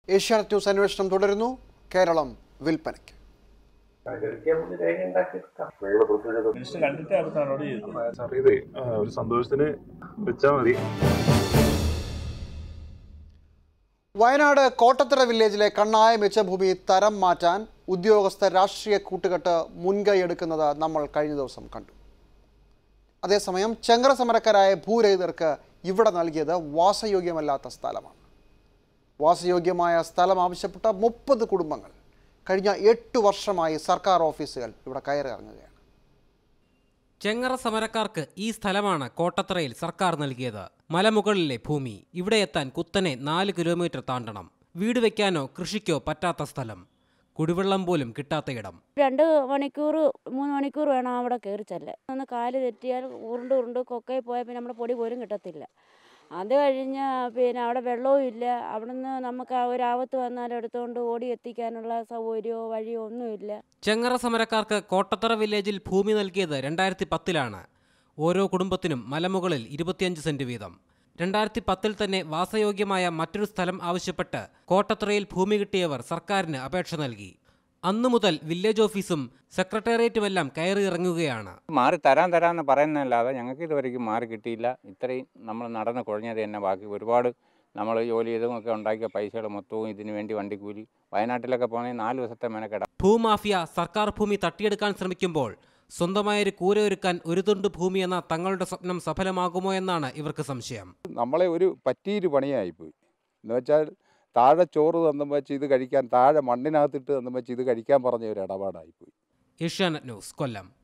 Asianet news അന്വേഷണം തുടരുന്നു കേരളം വിൽപ്പനയ്ക്ക് മിനിസ്റ്റർ കണ്ടിട്ടായിരുന്നു നടപടി ചെയ്തത് സാർ ഇതേ ആ, ഒരു സന്തോഷത്തിന് വെച്ചാൽ മതി വയനാട് കോട്ടത്തറ വില്ലേജിലെ കണ്ണായ മിച്ചഭൂമി തരം മാറ്റാൻ ഉദ്യോഗസ്ഥ രാഷ്ട്രീയ കൂട്ടുകെട്ട് മുൻകൈ എടുക്കുന്നത് നമ്മൾ കഴിഞ്ഞ ദിവസം കണ്ടു അതേസമയം ചെങ്കറ സമരക്കാരായ ഭൂരഹിതർക്ക് ഇവിടെ നൽകിയത് വാസയോഗ്യമല്ലാത്ത സ്ഥലമാണ് വാസയോഗ്യമായ സ്ഥലം ആവശ്യപ്പെട്ട മുപ്പത് കുടുംബങ്ങൾ കഴിഞ്ഞ എട്ട് വർഷമായി സർക്കാർ ഓഫീസുകൾ ഇവിടെ കയറി ഇറങ്ങുകയാണ് ചെങ്ങറ സമരക്കാർക്ക് ഈ സ്ഥലമാണ് കോട്ടത്തറയിൽ സർക്കാർ നൽകിയത് മലമുകളിലെ ഭൂമി ഇവിടെ എത്താൻ കുത്തനെ നാല് കിലോമീറ്റർ താണ്ടണം വീട് വെക്കാനോ കൃഷിക്കോ പറ്റാത്ത സ്ഥലം കുടിവെള്ളം പോലും കിട്ടാത്തയിടം രണ്ട് മണിക്കൂർ മൂന്ന് മണിക്കൂർ വേണം അവിടെ കയറി ചെല്ലാൻ ഒന്ന് കാല് തെറ്റിയാൽ ഉരുണ്ട് ഉരുണ്ട് കൊക്കയിൽ പോയാൽ പിന്നെ നമ്മുടെ പൊടി പോലും കിട്ടത്തില്ല അത് കഴിഞ്ഞ് പിന്നെ അവിടെ വെള്ളവും ഇല്ല അവിടുന്ന് നമുക്ക് ആ ഒരു ആപത്ത് വന്നാൽ എടുത്തുകൊണ്ട് ഓടി എത്തിക്കാനുള്ള സൗകര്യമോ വഴിയോ ഒന്നുമില്ല ചെങ്ങറ സമരക്കാർക്ക് കോട്ടത്തറ വില്ലേജിൽ ഭൂമി നൽകിയത് രണ്ടായിരത്തി പത്തിലാണ് ഓരോ കുടുംബത്തിനും മലമുകളിൽ ഇരുപത്തിയഞ്ച് സെന്റ് വീതം രണ്ടായിരത്തി പത്തിൽ തന്നെ വാസയോഗ്യമായ മറ്റൊരു സ്ഥലം ആവശ്യപ്പെട്ട് കോട്ടത്തറയിൽ ഭൂമി കിട്ടിയവർ സർക്കാരിന് അപേക്ഷ നൽകി അന്നു മുതൽ വില്ലേജ് ഓഫീസും സെക്രട്ടേറിയറ്റുമെല്ലാം കയറി ഇറങ്ങുകയാണ് മാറി തരാൻ തരാമെന്ന് പറയുന്നതല്ലാതെ ഞങ്ങൾക്ക് ഇതുവരെയ്ക്കും മാറി കിട്ടിയില്ല ഇത്രയും നമ്മൾ നടന്ന് കുഴഞ്ഞത് തന്നെ ബാക്കി ഒരുപാട് നമ്മൾ ജോലി ചെയ്തും ഒക്കെ ഉണ്ടാക്കിയ പൈസകൾ മൊത്തവും ഇതിനു വേണ്ടി വണ്ടിക്കൂലി വയനാട്ടിലൊക്കെ പോകണമെങ്കിൽ നാല് ദിവസത്തെ മെനക്കെടാം ഭൂമാഫിയ സർക്കാർ ഭൂമി തട്ടിയെടുക്കാൻ ശ്രമിക്കുമ്പോൾ സ്വന്തമായൊരു കൂരയൊരുക്കാൻ ഒരു തുണ്ട് ഭൂമി എന്ന തങ്ങളുടെ സ്വപ്നം സഫലമാകുമോ എന്നാണ് ഇവർക്ക് സംശയം നമ്മളെ ഒരു പറ്റിയൊരു പണിയായിപ്പോയി എന്ന് വെച്ചാൽ താഴെ ചോറ് തന്നും വെച്ച് ഇത് കഴിക്കാൻ താഴെ മണ്ണിനകത്തിട്ട് തന്നും വെച്ച് ഇത് കഴിക്കാൻ പറഞ്ഞ ഒരു ഇടപാടായിപ്പോയി ഏഷ്യാനെറ്റ് ന്യൂസ് കൊല്ലം